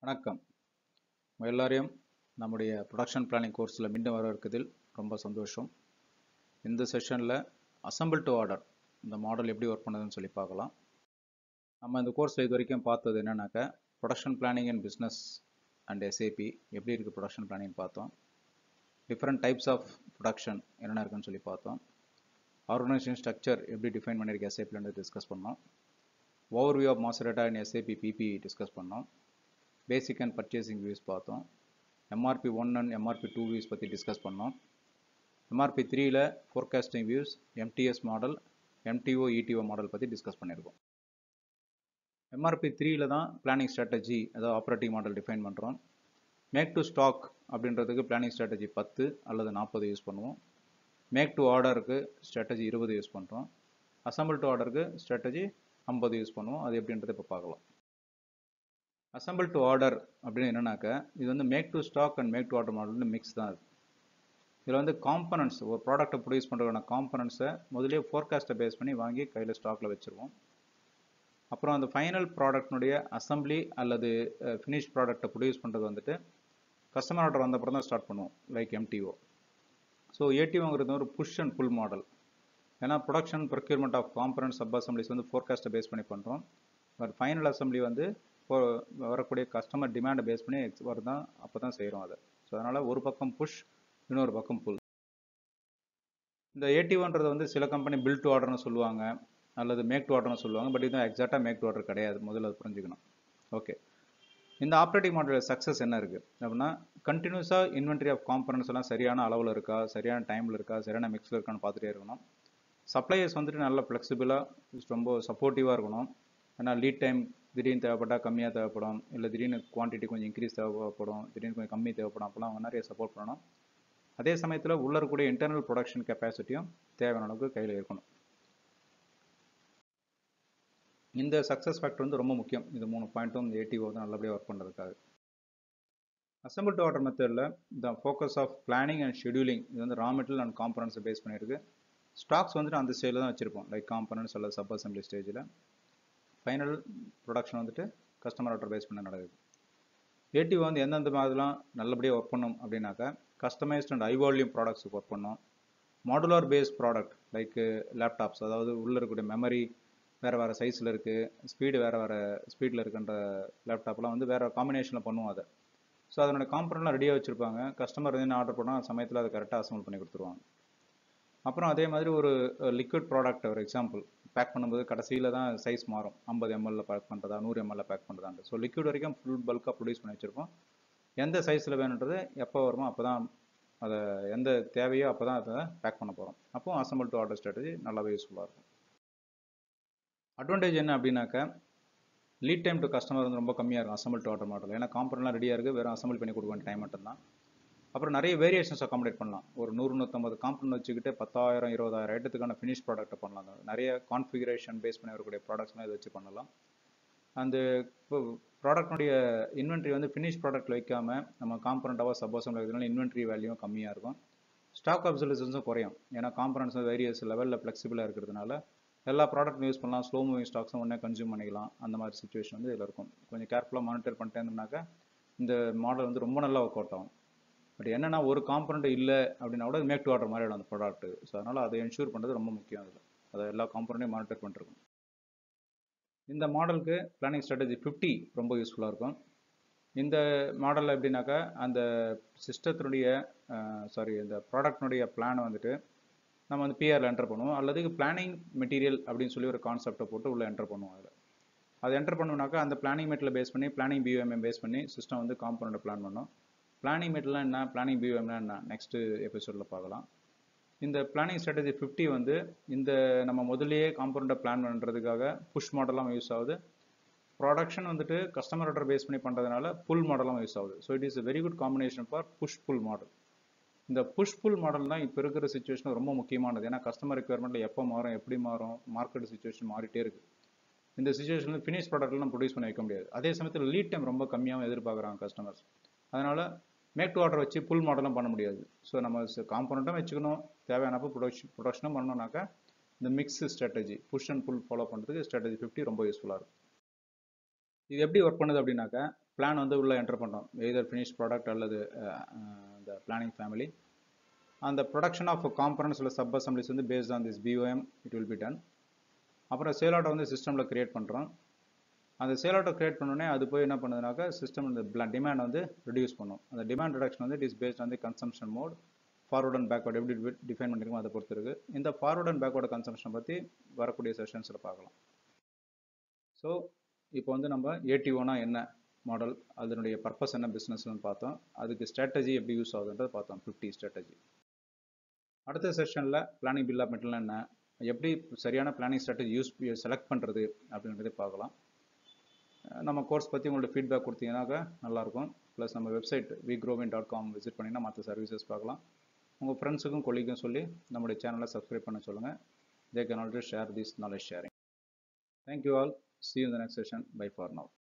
வணக்கம் உங்கள் எல்லாரையும் நம்முடைய ப்ரொடக்ஷன் பிளானிங் கோர்ஸில் மீண்டும் வரவேற்கதில் ரொம்ப சந்தோஷம் இந்த செஷனில் அசம்பிள் டு ஆர்டர் இந்த மாடல் எப்படி ஒர்க் பண்ணுதுன்னு சொல்லி பார்க்கலாம் நம்ம இந்த கோர்ஸில் இது வரைக்கும் பார்த்தது என்னன்னாக்கா production planning and business and SAP எப்படி இருக்குது ப்ரொடக்ஷன் பிளானிங் பார்த்தோம் டிஃப்ரெண்ட் டைப்ஸ் ஆஃப் ப்ரொடக்ஷன் என்னென்ன இருக்குன்னு சொல்லி பார்த்தோம் ஆர்கனைசேஷன் ஸ்ட்ரக்சர் எப்படி டிஃபைன் பண்ணியிருக்கு எஸ்ஏபிலேருந்து டிஸ்கஸ் பண்ணோம் overview of master data in SAP PP discuss பண்ணோம் பேசிக் அண்ட் பர்ச்சேசிங் வியூஸ் பார்த்தோம் MRP one and MRP two views பற்றி டிஸ்கஸ் பண்ணோம் எம்ஆர்பி த்ரீயில் forecasting views MTS model MTO ETO model பற்றி டிஸ்கஸ் பண்ணியிருக்கோம் எம்ஆர்பி த்ரீயில் தான் பிளானிங் ஸ்ட்ராட்டஜி அதாவது ஆப்ரேட்டிங் மாடல் டிஃபைன் பண்ணுறோம் மேக் டு ஸ்டாக் அப்படின்றதுக்கு பிளானிங் ஸ்ட்ராட்டஜி பத்து அல்லது நாற்பது யூஸ் பண்ணுவோம் மேக் டு ஆர்டருக்கு ஸ்ட்ராட்டஜி இருபது யூஸ் பண்ணுறோம் அசம்பிள் டு ஆர்டருக்கு ஸ்ட்ராட்டஜி ஐம்பது யூஸ் பண்ணுவோம் அது எப்படின்றத இப்போ பார்க்கலாம் அசம்பிள் டு ஆர்டர் அப்படின்னு என்னன்னாக்க இது வந்து make to stock and make to order model mix தான் அது இதில் வந்து காம்பனன்ட்ஸ் ஒரு ப்ராடக்ட்டை ப்ரொடியூஸ் பண்ணுறதுக்கான காம்பனன்ட்ஸை முதலே ஃபோர்காஸ்ட்டை பேஸ் பண்ணி வாங்கி கையில் ஸ்டாக்கில் வச்சுருவோம் அப்புறம் அந்த ஃபைனல் ப்ராடக்ட்னுடைய அசம்பிளி அல்லது ஃபினிஷ் ப்ராடக்ட்டை ப்ரொடியூஸ் பண்ணுறது வந்துட்டு கஸ்டமர் ஆர்டர் வந்த அப்புறம் தான் ஸ்டார்ட் பண்ணுவோம் லைக் எம்டிஓ ஸோ ஏடிஓங்கிறது ஒரு புஷ் அண்ட் புல் மாடல் ஏன்னா production procurement of component sub assemblies வந்து ஃபோர்காஸ்ட்டை பேஸ் பண்ணி பண்ணுறோம் பட் ஃபைனல் அசம்பிளி வந்து இப்போ வரக்கூடிய கஸ்டமர் டிமாண்டை பேஸ் பண்ணி எக்ஸ் தான் அப்போ தான் செய்கிறோம் அதை ஸோ அதனால் ஒரு பக்கம் புஷ் இன்னொரு பக்கம் புல் இந்த ஏடிஓன்றது வந்து சில கம்பெனி பில் டு ஆர்டர்னு சொல்லுவாங்க அல்லது மேக் டு ஆர்டர்னு சொல்லுவாங்க பட் இதுவும் எக்ஸாக்டாக மேக் டு ஆர்டர் கிடையாது முதல்ல அது புரிஞ்சுக்கணும் ஓகே இந்த ஆப்ரேட்டிங் மாடல் சக்ஸஸ் என்ன இருக்குது அப்படின்னா கண்டினியூஸாக இன்வென்ட்ரி ஆஃப் காம்பனன்ஸ் எல்லாம் சரியான அளவில் இருக்கா சரியான டைமில் இருக்கா சரியான மிக்ஸில் இருக்கான்னு பார்த்துட்டே இருக்கணும் சப்ளையர்ஸ் வந்துட்டு நல்ல ஃப்ளெக்சிபிளாக ரொம்ப சப்போர்ட்டிவாக இருக்கணும் ஏன்னா லீட் டைம் திடீர்னு தேவைப்பட்டால் கம்மியாக தேவைப்படும் இல்லை திடீர்னு குவான்டிட்டி கொஞ்சம் இன்க்ரீஸ் தேவைப்படும் திடீர்னு கொஞ்சம் கம்மி தேவைப்படும் அப்போலாம் அவங்க நிறைய சப்போர்ட் பண்ணணும் அதே சமயத்தில் உள்ள இருக்கக்கூடிய இன்டர்னல் ப்ரொடக்ஷன் கெப்பாசிட்டியும் தேவையான அளவுக்கு கையில் இருக்கணும் இந்த சக்ஸஸ் ஃபேக்டர் வந்து ரொம்ப முக்கியம் இது மூணு பாயிண்ட்டும் இந்த ஏடிஓ வந்து நல்லபடியாக ஒர்க் பண்ணுறதுக்காக அசம்பிள் டு ஆர்டர் மெத்தடில் the focus of planning and scheduling இது வந்து ரா மெட்டீரியல் அண்ட் காம்பனன்ஸை பேஸ் பண்ணியிருக்கு ஸ்டாக்ஸ் வந்துட்டு அந்த ஸ்டேஜில் தான் வச்சுருப்போம் லைக் காம்பனன்ஸ் அல்லது சப் அசம்பிளி ஸ்டேஜில் ஃபைனல் ப்ரொடக்ஷன் வந்துட்டு கஸ்டமர் ஆர்டர் பேஸ் பண்ண நடக்குது ஏடிஓ வந்து எந்தெந்த மாதிரிலாம் நல்லபடியாக ஒர்க் பண்ணும் அப்படின்னாக்கா கஸ்டமைஸ்ட் அண்ட் ஹை வால்யூம் ப்ராடக்ட்ஸுக்கு ஒர்க் பண்ணும் modular base product like laptops அதாவது உள்ளே இருக்கக்கூடிய மெமரி வேறு வேறு சைஸில் இருக்குது ஸ்பீடு வேறு வேறு ஸ்பீடில் இருக்கின்ற லேப்டாப்லாம் வந்து வேறு காம்பினேஷனில் பண்ணுவோம் அதை ஸோ அதனுடைய காம்பனெலாம் ரெடியாக வச்சுருப்பாங்க கஸ்டமர் வந்து ஆர்டர் பண்ணால் சமயத்தில் அதை கரெக்டாக அசம்பிள் பண்ணி கொடுத்துருவாங்க அப்புறம் அதே மாதிரி ஒரு லிக்விட் ப்ராடக்ட் ஒரு எக்ஸாம்பிள் பேக் பண்ணும்போது கடைசியில் தான் சைஸ் மாறும் ஐம்பது எம்எல்ல பேக் பண்ணுறதா நூறு எம்எல்ல பேக் பண்ணுறதான்ட்டு ஸோ லிக்விட் வரைக்கும் ஃபுல் பல்காக ப்ரொடியூஸ் பண்ணி வச்சுருப்போம் எந்த சைஸில் வேணுன்றது எப்போ வருமோ அப்போ தான் அதை எந்த தேவையோ அப்போ தான் அதை பேக் பண்ண போகிறோம் அப்போ அசம்பிள் டு ஆர்டர் ஸ்ட்ராட்டஜி நல்லாவே யூஸ்ஃபுல்லாக இருக்கும் அட்வான்டேஜ் என்ன அப்படின்னாக்கா லீட் டைம் டு கஸ்டமர் வந்து ரொம்ப கம்மியாக இருக்கும் அசம்பிள் டு ஆர்டர் மாடல் ஏன்னா காம்பனெலாம் ரெடியாக இருக்குது வெறும் அசம்பிள் பண்ணி கொடுக்க வேண்டிய டைம் மட்டும்தான் அப்புறம் நிறைய வேரியேஷன்ஸ் அக்காமடேட் பண்ணலாம் ஒரு நூறு நூற்றம்பது காம்பனன் வச்சுக்கிட்டு பத்தாயிரம் இருபதாயிரம் ஐட்டத்துக்கான ஃபினிஷ் ப்ராடக்ட்டை பண்ணலாம் நிறைய கான்ஃபிகரேஷன் பேஸ் பண்ணி வரக்கூடிய ப்ராடக்ட்ஸ்லாம் இதை வச்சு பண்ணலாம் அந்த இப்போ ப்ராடக்ட்னுடைய இன்வென்ட்ரி வந்து ஃபினிஷ் ப்ராடக்ட் வைக்காம நம்ம காம்பனண்ட்டாக சப்போசம் வைக்கிறதுனால இன்வென்ட்ரி வேல்யூவும் கம்மியாக இருக்கும் ஸ்டாக் அப்சல்யூஷன்ஸும் குறையும் ஏன்னா காம்பனன்ஸ் வேரியஸ் லெவலில் ஃப்ளெக்சிபிளாக இருக்கிறதுனால எல்லா ப்ராடக்ட்டும் யூஸ் பண்ணலாம் ஸ்லோ மூவிங் ஸ்டாக்ஸும் உடனே கன்சியூம் பண்ணிக்கலாம் அந்த மாதிரி சுச்சுவேஷன் வந்து இதில் இருக்கும் கொஞ்சம் கேர்ஃபுல்லாக மானிட்டர் பண்ணிட்டே இருந்தோம்னாக்கா இந்த மாடல் வந்து ரொம்ப நல்லா ஒர்க் அவுட் ஆகும் பட் என்னென்னா ஒரு காம்பனண்ட் இல்லை அப்படின்னா கூட மேக் டு ஆர்டர் மாதிரி அந்த ப்ராடக்ட் ஸோ அதனால் அதை என்ஷூர் பண்ணுறது ரொம்ப முக்கியம் அதில் அதை எல்லா காம்பனண்ட்டையும் மானிட்டர் பண்ணிருக்கோம் இந்த மாடலுக்கு பிளானிங் ஸ்ட்ராட்டஜி ஃபிஃப்டி ரொம்ப யூஸ்ஃபுல்லாக இருக்கும் இந்த மாடலில் எப்படின்னாக்கா அந்த சிஸ்டத்தினுடைய சாரி இந்த ப்ராடக்ட்னுடைய பிளானை வந்துட்டு நம்ம வந்து பிஆரில் என்டர் பண்ணுவோம் அல்லது பிளானிங் மெட்டீரியல் அப்படின்னு சொல்லி ஒரு கான்செப்டை போட்டு உள்ளே என்டர் பண்ணுவோம் அதில் அதை என்டர் பண்ணோம்னாக்கா அந்த பிளானிங் மெட்டீரியல் பேஸ் பண்ணி பிளானிங் பியூஎம்எம் பேஸ் பண்ணி சிஸ்டம் வந்து காம்பனண்ட்டை பிளான் பண்ணோம் பிளானிங் மெட்டீரியல் என்ன பிளானிங் பியூஎம்னா என்ன நெக்ஸ்ட்டு எபிசோடில் பார்க்கலாம் இந்த பிளானிங் ஸ்ட்ராட்டஜி ஃபிஃப்டி வந்து இந்த நம்ம முதல்லயே காம்பனண்ட்டை பிளான் பண்ணுறதுக்காக புஷ் மாடலாம் யூஸ் ஆகுது ப்ரொடக்ஷன் வந்துட்டு கஸ்டமர் ஆர்டர் பேஸ் பண்ணி பண்ணுறதுனால புல் மாடலாம் யூஸ் ஆகுது so it is very good combination for push pull model இந்த புஷ் புல் மாடல் தான் இப்போ இருக்கிற சுச்சுவேஷன் ரொம்ப முக்கியமானது ஏன்னா கஸ்டமர் ரெக்குயர்மெண்ட்டில் எப்போ மாறும் எப்படி மாறும் மார்க்கெட் சுச்சுவேஷன் மாறிட்டே இருக்குது இந்த சுச்சுவேஷனில் ஃபினிஷ் ப்ராடக்ட்லாம் ப்ரொடியூஸ் பண்ணி வைக்க முடியாது அதே சமயத்தில் லீட் டைம் ரொம்ப கம்மியாகவும் எதிர்பார்க்குறாங்க கஸ்டமர்ஸ் அதனால் மேக் டு ஆர்டர் வச்சு புல் மாடலும் பண்ண முடியாது ஸோ நம்ம காம்பனண்ட்டும் வச்சுக்கணும் தேவையானப்போ ப்ரொடக்ஷன் ப்ரொடக்ஷனும் பண்ணணும்னாக்கா இந்த mix strategy push and pull follow பண்ணுறதுக்கு ஸ்ட்ராட்டஜி ஃபிஃப்டி ரொம்ப யூஸ்ஃபுல்லாக இருக்கும் இது எப்படி ஒர்க் பண்ணுது அப்படின்னாக்கா பிளான் வந்து உள்ளே என்டர் பண்ணுறோம் எய்தர் ஃபினிஷ் ப்ராடக்ட் அல்லது இந்த பிளானிங் ஃபேமிலி அந்த ப்ரொடக்ஷன் ஆஃப் காம்பனன்ஸ் இல்லை சப் அசம்பிளிஸ் வந்து based on this BOM it will be done அப்புறம் சேல் ஆட்டை வந்து சிஸ்டமில் க்ரியேட் பண்ணுறோம் அந்த சேல் ஆட்டை க்ரியேட் பண்ணோடனே அது போய் என்ன பண்ணுதுனாக்கா சிஸ்டம் இந்த டிமாண்ட் வந்து ரிடியூஸ் பண்ணும் அந்த டிமாண்ட் ரிடக்ஷன் வந்து it is based on the consumption mode forward and backward எப்படி டிஃபைன் பண்ணிருக்கோம் அதை பொறுத்து இருக்குது இந்த ஃபார்வர்ட் அண்ட் பேக்வர்ட் கன்சம்ஷன் பற்றி வரக்கூடிய செஷன்ஸில் பார்க்கலாம் ஸோ இப்போ வந்து நம்ம ஏடிஓனா என்ன மாடல் அதனுடைய பர்பஸ் என்ன பிஸ்னஸ்னு பார்த்தோம் அதுக்கு ஸ்ட்ராட்டஜி எப்படி யூஸ் ஆகுதுன்றது பார்த்தோம் ஃபிஃப்டி ஸ்ட்ராட்டஜி அடுத்த செஷனில் பிளானிங் பில் ஆஃப் மெட்டல் என்ன எப்படி சரியான பிளானிங் ஸ்ட்ராட்டஜி யூஸ் செலக்ட் பண்ணுறது அப்படின்றதே பார்க்கலாம் நம்ம கோர்ஸ் பற்றி உங்களோட ஃபீட்பேக் கொடுத்தீங்கன்னாக்கா நல்லாயிருக்கும் ப்ளஸ் நம்ம வெப்சைட் விக்ரோவின் டாட் காம் விசிட் பண்ணிங்கன்னா மற்ற சர்வீசஸ் பார்க்கலாம் உங்கள் ஃப்ரெண்ட்ஸுக்கும் கொல்லிக்கும் சொல்லி நம்முடைய சேனலை சப்ஸ்கிரைப் பண்ண சொல்லுங்கள் they can already share this knowledge sharing thank you all see you in the next session bye for now